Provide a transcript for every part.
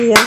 ஐயா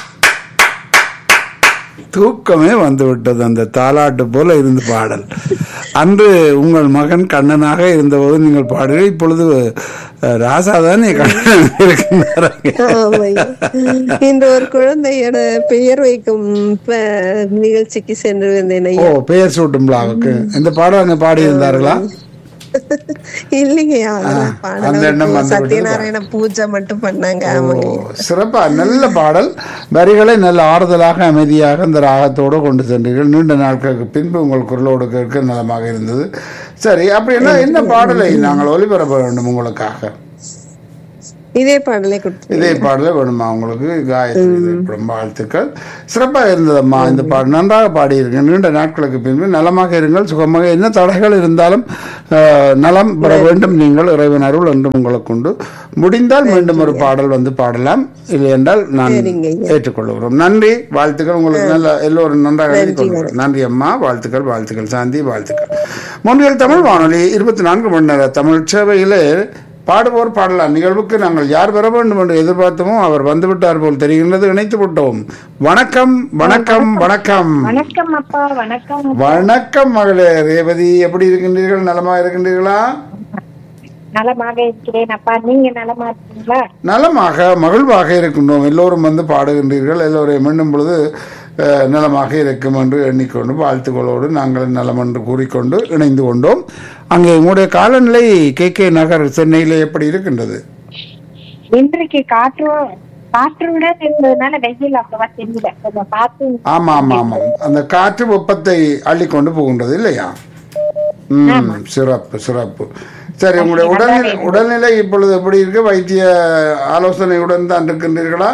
தூக்கமே வந்து விட்டது அந்த தாலாட்டு போல இருந்து பாடல் அன்று உங்கள் மகன் கண்ணனாக இருந்தபோது நீங்கள் பாடுகிறீர்கள் இப்பொழுது அஹ், ராசா தானே கண்ணன் இருக்கின்றாங்க ஆமாய்யா இன்று ஒரு குழந்தையோட பெயர் வைக்கும் ப- நிகழ்ச்சிக்கு சென்று வந்தேன் ஓ ஐயா பெயர் சூட்டும் விழாவுக்கு இந்த பாடம் அங்க பாடி இருந்தார்களா இல்லைங்கய்யா அதெல்லாம் அந்த பாடல எண்ணம் இப்போ வந்து விட்டது. சத்யநாராயண பூஜை மட்டும் பண்ணாங்க ஓ, ஆமாங்க சிறப்பா நல்ல பாடல் வரிகளை நல்ல ஆறுதலாக அமைதியாக இந்த ராகத்தோடு கொண்டு சென்றீர்கள் நீண்ட நாட்களுக்கு பின்பு உங்கள் குரலோடு கேட்க நலமாக இருந்தது சரி அப்படின்னா என்ன பாடலை நாங்கள் ஒளிபரப்ப வேண்டும் உங்களுக்காக இதே பாடலை கொடுத்து இதே பாடலே வேணுமா உங்களுக்கு காயத்ரி இதயம் வாழ்த்துக்கள் சிறப்பாக இருந்ததம்மா இந்த பாடல் நன்றாக பாடியிருங்க நீண்ட நாட்களுக்கு பின்பு நலமாக இருங்கள் சுகமாக என்ன தடைகள் இருந்தாலும் அஹ், நலம் பெற வேண்டும் நீங்கள் இறைவன் அருள் என்றும் உங்களுக்கு உண்டு முடிந்தால் மீண்டும் ஒரு பாடல் வந்து பாடலாம் இல்லை என்றால் நான் சரிங்க ஐயா. ஏற்றுக்கொள்கிறோம் நன்றி வாழ்த்துக்கள் உங்களுக்கு நல்ல எல்லோரும் நன்றாக எழுதி கொள்கிறோம் நன்றி அம்மா வாழ்த்துக்கள் வாழ்த்துக்கள் சாந்தி வாழ்த்துக்கள் முன்னில் தமிழ் வானொலி இருபத்தி நான்கு மணி நேர தமிழ் சேவையிலே பாடுவோர் பாடலாம் நிகழ்வுக்கு நாங்கள் யார் வர வேண்டும் என்று எதிர்பார்த்தோமோ அவர் வந்துவிட்டார் போல் தெரிகின்றது இணைத்து விட்டோம் வணக்கம் வணக்கம் வணக்கம் வணக்கம் அப்பா வணக்கம் வணக்கம் மகளே ரேவதி எப்படி இருக்கின்றீர்கள் நலமா இருக்கின்றீர்களா நலமாக இருக்கிறேன் அப்பா நீங்க நலமா இருக்கீங்களா நலமாக மகிழ்வாக இருக்கின்றோம் எல்லோரும் வந்து பாடுகின்றீர்கள் எல்லோரையும் மீண்டும் பொழுது அஹ், நலமாக இருக்கும் என்று எண்ணிக்கொண்டு வாழ்த்துக்களோடு நாங்கள் நலம் என்று கூறிக்கொண்டு இணைந்து கொண்டோம் அங்கே உங்களுடைய காலநிலை கே கே நகர் சென்னையிலே எப்படி இருக்கின்றது இன்றைக்கு காற்று காற்றுடன் இருந்ததுனால வெயில் அவ்வளவா தெரியல கொஞ்சம் பார்த்து ஆமா ஆமா ஆமாம் அந்த காற்று வெப்பத்தை அள்ளிக்கொண்டு போகின்றது இல்லையா ம் சிறப்பு சிறப்பு சரி உங்களுடைய உடல்நிலை உடல்நிலை இப்பொழுது எப்படி இருக்கு வைத்திய ஆலோசனையுடன் தான் இருக்கின்றீர்களா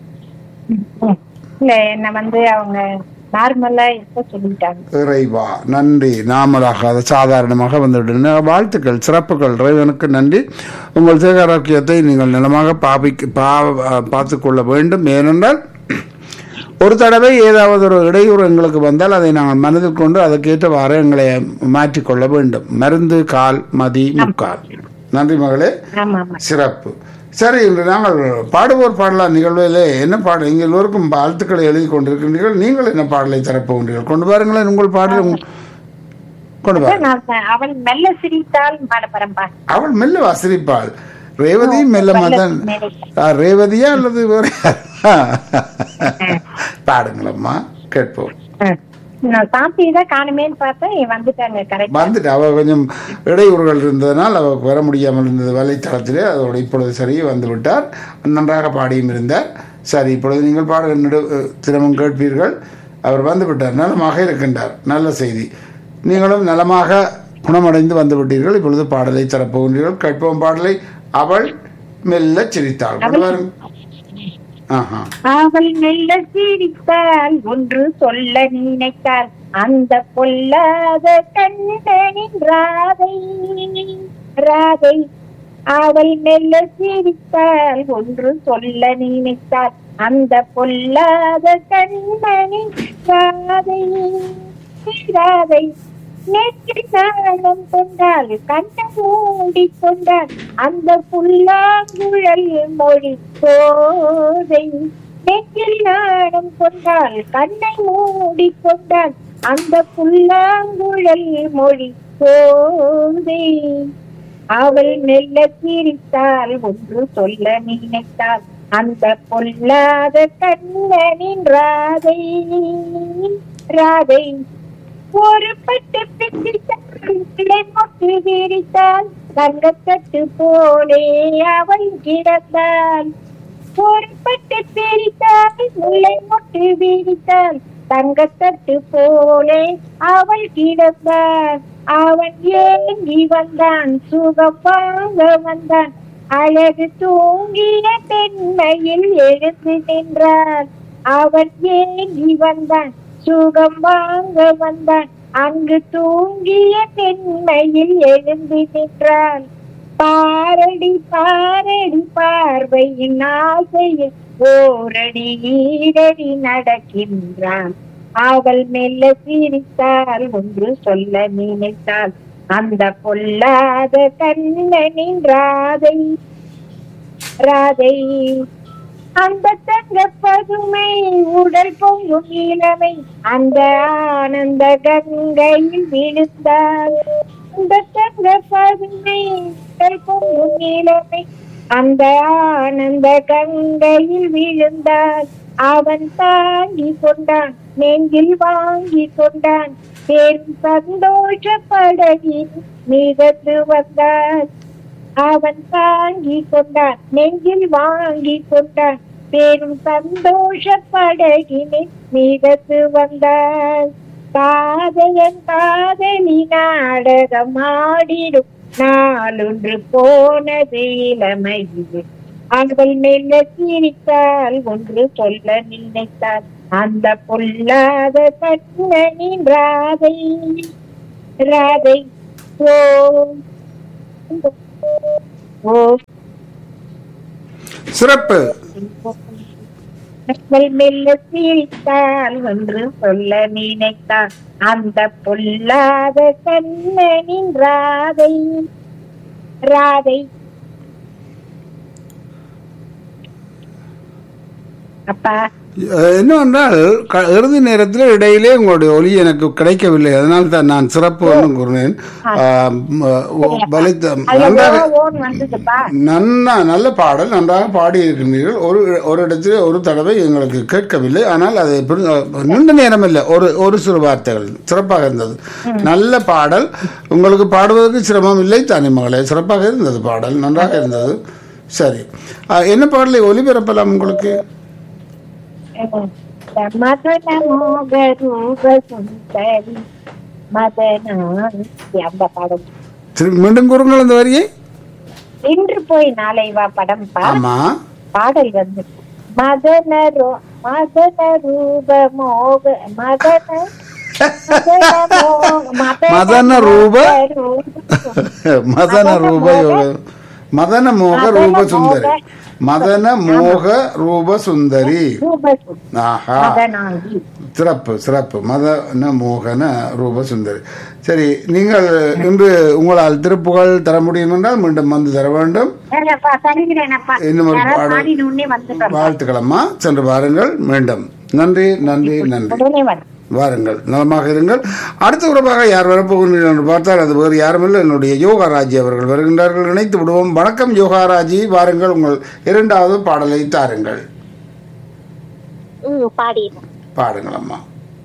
இல்ல என்ன வந்து அவங்க நார்மலா இருக்க சொல்லிட்டாங்க இறைவா நன்றி நாமலாகாத சாதாரணமாக வந்துவிட்டன வாழ்த்துக்கள் சிறப்புகள் இறைவனுக்கு நன்றி உங்கள் சேகாரோக்கியத்தை நீங்கள் நலமாக பாபிக்க பா பார்த்து கொள்ள வேண்டும் ஏனென்றால் ஒரு தடவை ஏதாவது ஒரு இடையூறு எங்களுக்கு வந்தால் அதை நாங்கள் மனதில் கொண்டு அதற்கேற்றவாறு எங்களை மாற்றிக்கொள்ள வேண்டும் மருந்து கால் மதி முக்கால் நன்றி மகளே ஆமா ஆமா சிறப்பு சரி இன்று நாங்கள் பாடுவோர் பாடலாம் நிகழ்விலே என்ன பாடல் இங்கே எல்லோருக்கும் வாழ்த்துக்களை எழுதி கொண்டிருக்கின்றீர்கள் நீங்கள் என்ன பாடலை தரப்போகின்றீர்கள் கொண்டு வாருங்களேன் உங்கள் பாடல் உங்க- கொண்டு வாருங்கள் நான் அவள் மெல்ல சிரித்தால் பாடப்பரம்பா அவள் மெல்ல வாசிப்பாள் ரேவதி மெல்ல மதன் ஆ, ரேவதியா அல்லது வேற பாடுங்களம்மா கேட்போம் நான் சாந்தி தான் காணுமேன்னு பார்த்தேன் வந்துட்டாங்க கரெக்ட் வந்துட்டு அவ கொஞ்சம் இடையூறுகள் இருந்ததனால் அவ வர முடியாமல் இருந்தது வலைத்தளத்திலே அதோட இப்பொழுது சரி வந்து விட்டார் நன்றாக பாடியும் இருந்தார் சரி இப்பொழுது நீங்கள் பாட நெடு தினமும் கேட்பீர்கள் அவர் வந்து விட்டார் நலமாக இருக்கின்றார் நல்ல செய்தி நீங்களும் நலமாக குணமடைந்து வந்து விட்டீர்கள் இப்பொழுது பாடலை தரப்போகின்றீர்கள் கேட்போம் பாடலை அவள் மெல்ல சிரித்தாள் கொண்டு வாருங்கள். ஆஹா அவள் மெல்ல சிரித்தாள் ஒன்று சொல்ல நினைத்தாள் அந்த பொல்லாத கண்ணனின் ராதை ராதை அவள் மெல்ல சிரித்தாள் ஒன்று சொல்ல நினைத்தாள் அந்த பொல்லாத கண்ணனின் ராதை ராதை நேற்று நாளம் கொண்டாள் கண்ண மூடி கொண்டாள் அந்த புல்லாங்குழல் மொழி போதை நெற்றில் நாணம் கொண்டாள் கண்ணை மூடி கொண்டாள் அந்த புல்லாங்குழல் மொழி போதை அவள் மெல்ல சிரித்தாள் ஒன்று சொல்ல நினைத்தாள் அந்த பொல்லாத கண்ணனின் ராதை ராதை ஒரு பட்டு பிடித்தாள் மொட்டு விரித்தாள் தங்கத்தட்டு போலே அவள் கிடந்தாள் ஒரு பட்டு பிரித்தாள் முல்லை மொட்டு விரித்தாள் தங்கத்தட்டு போலே அவள் கிடந்தாள் அவன் ஏங்கி வந்தான் சுகம் வாங்க வந்தான் அழகு தூங்கிய பெண்மையில் எழுந்து நின்றான் அவன் ஏங்கி வந்தான் சுகம் வாங்க வந்தான் அங்கு தூங்கிய பெண்மையில் எழுந்து நின்றான் பாரடி பாரடி பார்வையின் ஆசையில் ஓரடி ஈரடி நடக்கின்றான் அவள் மெல்ல சிரித்தாள் ஒன்று சொல்ல நினைத்தாள் அந்த பொல்லாத கண்ணனின் ராதை ராதை அந்த தங்க பதுமை உடல் பொங்கும் இளமை அந்த ஆனந்த கங்கையில் விழுந்தாள் அந்த தங்க பதுமை உடல் பொங்கும் இளமை அந்த ஆனந்த கங்கையில் விழுந்தாள் அவன் தாங்கி கொண்டான் நெஞ்சில் வாங்கி கொண்டான் பெரும் சந்தோஷ படகில் மிதந்து வந்தான் அவன் தாங்கி கொண்டான் நெஞ்சில் வாங்கி கொண்டான் பெரும் சந்தோஷ படகினை மிதத்து வந்தான் காதலன் காதலி நாடகம் ஆடிடும் நாளொன்று போனது இளமையில் அவள் மெல்ல சிரித்தால் ஒன்று சொல்ல நினைத்தாள் அந்த பொல்லாத கண்ணனின் ராதை ராதை ஓ ஓ சிறப்பு அவள் மெல்ல சிரித்தால் ஒன்று சொல்ல நினைத்தாள் அந்த பொல்லாத கண்ணனின் ராதை ராதை அப்பா அஹ் என்னவென்றால் க- இறுதி நேரத்தில் இடையிலே உங்களுடைய ஒலி எனக்கு கிடைக்கவில்லை அதனால் தான் நான் சிறப்பு ஒன்றும் கூறினேன் ஆஹ் ம- ஓ- பலித்த அதுல நன்றாக ஓ, ஓன்னு வந்ததுப்பா நன்னா நல்ல பாடல் நன்றாக பாடி இருக்கின்றீர்கள் ஒரு ஒரு இடத்தில் ஒரு தடவை எங்களுக்கு கேட்கவில்லை ஆனால் அது பிரி- அஹ் நீண்ட நேரம் இல்லை ஒரு ஒரு சிறு வார்த்தைகள் சிறப்பாக இருந்தது நல்ல பாடல் உங்களுக்கு பாடுவதற்கு சிரமம் இல்லை தானே மகளே சிறப்பாக இருந்தது பாடல் நன்றாக இருந்தது சரி அஹ் என்ன பாடலை ஒலிபரப்பலாம் உங்களுக்கு மதன மோக ரூப சுந்தரி மதனா அந்த படம் திரு மீண்டும் கூறுங்கள் அந்த வரியை இன்று போய் நாளை வா படம்ப்பா ஆமா பாடல் வந்து மதன ரோ- மதன ரூப மோக மதன மதன மோக- மதன ரூப ரூப மதன ரூப யோக- மதன மோக ரூப சுந்தரி மதன மோக ரூப சுந்தரி ரூப சுந்தரி. ஆஹா மதனாகி சிறப்பு சிறப்பு மதன மோகன ரூப சுந்தரி சரி நீங்கள் இன்று உங்களால் திருப்புகழ் தர முடியும் என்றால் மீண்டும் வந்து தர வேண்டும் ஏனப்பா, தருகிறேனப்பா. இன்னும் ஒரு யாராவது பாடல். பாடின உடனே வந்துட்டோம். வாழ்த்துக்களம்மா சென்று வாருங்கள் மீண்டும் நன்றி நன்றி நன்றி உடனே வந்து வாருங்கள் நலமாக இருங்கள் அடுத்த உறவாக யார் வரப்போகிறீர்கள் என்று பார்த்தால் அது வேறு யாருமில்லை என்னுடைய யோகாராஜி அவர்கள் வருகின்றார்கள் இணைத்து விடுவோம் வணக்கம் யோகாராஜி வாருங்கள் உங்கள் இரண்டாவது பாடலை தாருங்கள் ம், பாடிடுறேன். பாடுங்கள் அம்மா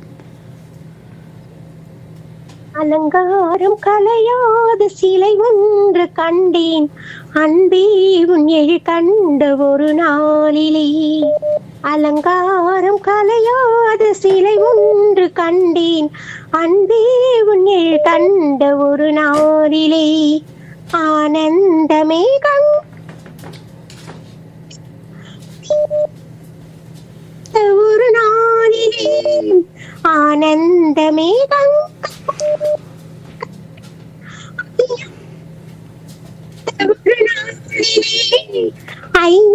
அலங்காரம் கலையாத சிலை ஒன்று கண்டேன் அன்பே உன் எழி கண்ட ஒரு நாளிலே அலங்காரம் கலையாத சிலை ஒன்று கண்டேன் அன்பே உன் எழி கண்ட ஒரு நாளிலே ஆனந்தமே கண் ஒரு நாளிலே ஆனந்தமே ஐ